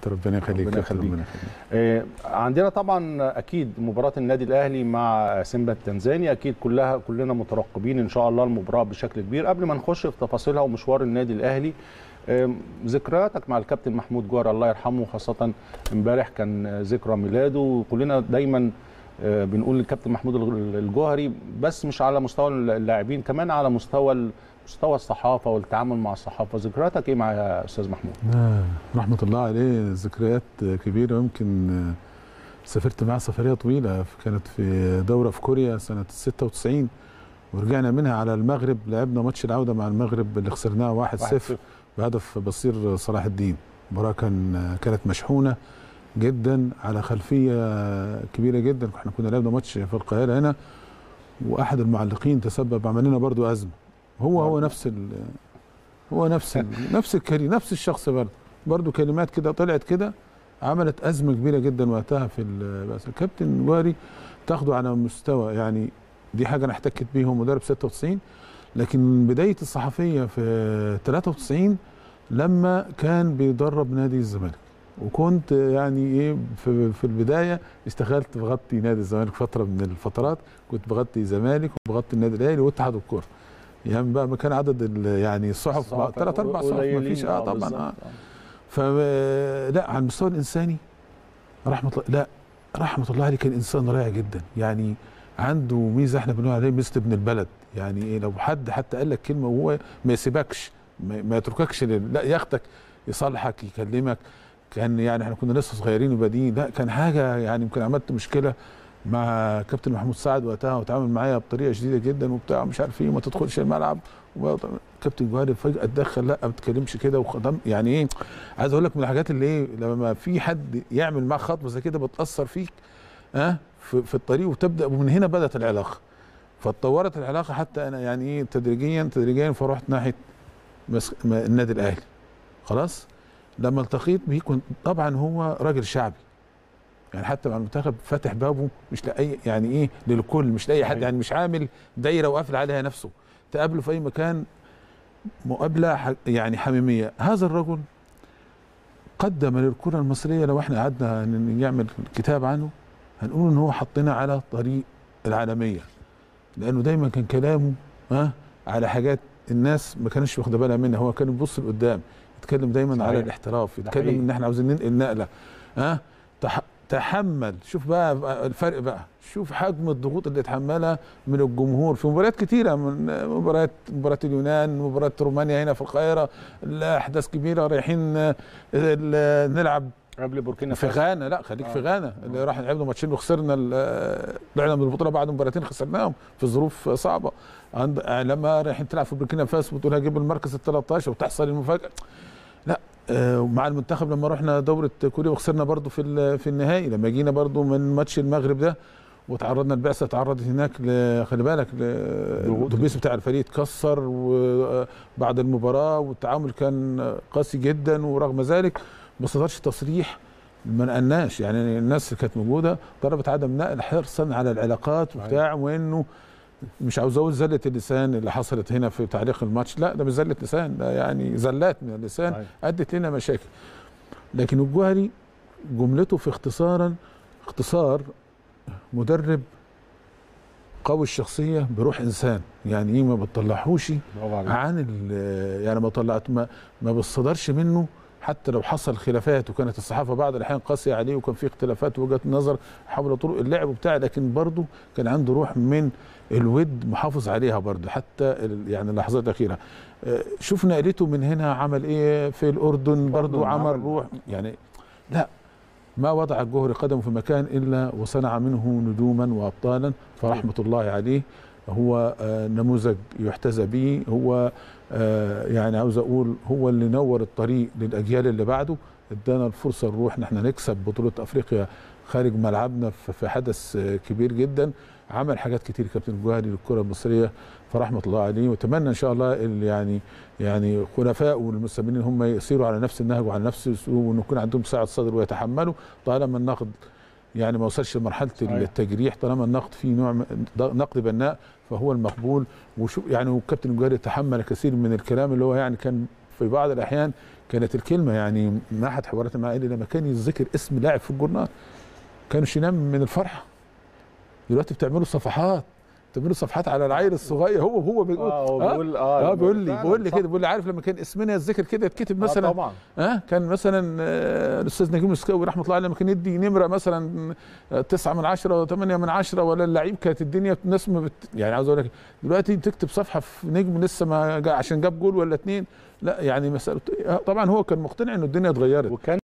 ربنا يخليك ربنا كابتن، يخليك. ربنا يخليك آه، عندنا طبعا اكيد مباراه النادي الاهلي مع سيمبا التنزاني اكيد كلها كلنا مترقبين ان شاء الله المباراه بشكل كبير قبل ما نخش في تفاصيلها ومشوار النادي الاهلي آم، ذكرياتك مع الكابتن محمود جوهر الله يرحمه خاصه امبارح كان ذكرى ميلاده وكلنا دايما آه، بنقول للكابتن محمود الجوهري بس مش على مستوى اللاعبين كمان على مستوى مستوى الصحافه والتعامل مع الصحافه ذكرياتك ايه مع يا استاذ محمود آه، رحمة الله عليه ذكريات كبيرة يمكن آه، سافرت معاه سفرية طويلة كانت في دورة في كوريا سنة 96 ورجعنا منها على المغرب لعبنا ماتش العودة مع المغرب اللي خسرناه 1-0 بهدف بصير صلاح الدين المباراة كان كانت مشحونة جدا على خلفية كبيرة جدا احنا كنا لعبنا ماتش في القاهرة هنا واحد المعلقين تسبب عمل لنا برضو ازمة هو هو نفس ال هو نفس ال نفس الكريم نفس الشخص برضه برضه كلمات كده طلعت كده عملت ازمه كبيره جدا وقتها في ال- بس الكابتن جواري تاخده على مستوى يعني دي حاجه انا احتكت بيه هو مدرب 96 لكن بدايه الصحفيه في 93 لما كان بيدرب نادي الزمالك وكنت يعني ايه في, في البدايه اشتغلت بغطي نادي الزمالك فتره من الفترات كنت بغطي زمالك وبغطي النادي الاهلي واتحاد الكوره يعني بقى ما كان عدد ال- يعني الصحف ثلاث اربع صحف ما فيش اه طبعا اه فلا على المستوى الانساني رحمه الله لا رحمه الله عليه كان انسان رائع جدا يعني عنده ميزه احنا بنقول عليه ميزه ابن البلد يعني ايه لو حد حتى قال لك كلمه وهو ما يسيبكش ما ما يترككش لل- لا ياخدك يصالحك يكلمك كان يعني احنا كنا لسه صغيرين وبادئين لا كان حاجه يعني يمكن عملت مشكله مع كابتن محمود سعد وقتها وتعامل معايا بطريقه شديده جدا وبتاع مش عارف ايه وما تدخلش الملعب وبقى- كابتن جوهري فجاه اتدخل لا ما تتكلمش كده وخدم يعني ايه عايز اقول لك من الحاجات اللي ايه لما في حد يعمل معاك خطوه زي كده بتاثر فيك ها أه في, في الطريق وتبدا ومن هنا بدات العلاقه فاتطورت العلاقه حتى انا يعني ايه تدريجيا تدريجيا فرحت ناحيه مس- م- النادي الاهلي خلاص لما التقيت بيه كنت طبعا هو راجل شعبي يعني حتى مع المنتخب فاتح بابه مش لاي يعني ايه للكل مش لاي حد صحيح. يعني مش عامل دايره وقافل عليها نفسه تقابله في اي مكان مقابله ح- يعني حميميه هذا الرجل قدم للكره المصريه لو احنا قعدنا ن- نعمل كتاب عنه هنقول ان هو حطنا على طريق العالميه لانه دايما كان كلامه ها على حاجات الناس ما كانش واخده بالها منها هو كان بيبص لقدام يتكلم دايما صحيح. على الاحتراف ده يتكلم حقيقي. ان احنا عاوزين ننقل نقله ها تح تحمل شوف بقى بقى الفرق بقى شوف حجم الضغوط اللي اتحملها من الجمهور في مباريات كتيره من مباريات مباراه اليونان مباراه رومانيا هنا في القاهره احداث كبيره رايحين آه، ال- نلعب قبل بوركينا في فاسو غانا لا خليك في آه. غانا اللي راح لعبنا ماتشين وخسرنا ال- طلعنا من البطوله بعد مباراتين خسرناهم في ظروف صعبه عند لما رايحين تلعب في بوركينا فاسو بتقول هجيب المركز ال 13 وتحصل المفاجاه لا آه، ومع المنتخب لما رحنا دوره كوريا وخسرنا برضو في ال- في النهائي لما جينا برضو من ماتش المغرب ده وتعرضنا البعثه تعرضت هناك ل- خلي بالك ل- الاتوبيس بتاع الفريق اتكسر وبعد المباراه والتعامل كان قاسي جدا ورغم ذلك ما صدرش تصريح ما نقلناش يعني الناس اللي كانت موجوده طلبت عدم نقل حرصا على العلاقات وبتاع وانه مش عاوز اقول زله اللسان اللي حصلت هنا في تعليق الماتش لا ده مش زله لسان ده يعني زلات من اللسان صحيح. ادت لنا مشاكل لكن الجوهري جملته في اختصارا اختصار مدرب قوي الشخصيه بروح انسان يعني ايه ما بتطلعهوش برافو عليك عن ال- يعني ما طلعت ما ما بتصدرش منه حتى لو حصل خلافات وكانت الصحافه بعض الاحيان قاسيه عليه وكان في اختلافات وجهه نظر حول طرق اللعب وبتاع لكن برضه كان عنده روح من الود محافظ عليها برضه حتى ال- يعني اللحظات الاخيره آه، شوف نقلته من هنا عمل ايه في الاردن برضه الأردن عمل عمل- روح يعني لا ما وضع الجوهري قدمه في مكان الا وصنع منه نجوما وابطالا فرحمه الله عليه هو آه، نموذج يحتذى به هو آه، يعني عاوز اقول هو اللي نور الطريق للاجيال اللي بعده ادانا الفرصه نروح ان احنا نكسب بطوله افريقيا خارج ملعبنا في في حدث آه، كبير جدا عمل حاجات كتير كابتن الجوهري للكره المصريه فرحمه الله عليه واتمنى ان شاء الله اللي يعني يعني خلفاء والمستمرين هم يسيروا على نفس النهج وعلى نفس الاسلوب وان يكون عندهم سعه صدر ويتحملوا طالما النقد يعني ما وصلش لمرحله صحيح. التجريح طالما النقد فيه نوع من- نقد بناء فهو المقبول وشو يعني والكابتن الجوهري تحمل كثير من الكلام اللي هو يعني كان في بعض الاحيان كانت الكلمه يعني ما احد حواراتي معاه قال لي لما كان يذكر اسم لاعب في الجورنال كانوش ينام من الفرحه دلوقتي بتعملوا صفحات بتعملوا صفحات على العيل الصغير هو هو بيقول اه هو آه، بيقول اه بيقول لي فعلاً بيقول لي صح. كده بيقول لي عارف لما كان اسمنا يتذكر كده يتكتب آه مثلا طبعا اه كان مثلا آه، الاستاذ نجيب السكاوي رحمه الله عليه لما كان يدي نمره مثلا آه، تسعة من عشرة وثمانية من عشرة ولا اللعيب كانت الدنيا الناس ما بت... يعني عاوز اقول لك دلوقتي تكتب صفحه في نجم لسه ما جا عشان جاب جول ولا اتنين لا يعني مساله آه، طبعا هو كان مقتنع انه الدنيا اتغيرت وكان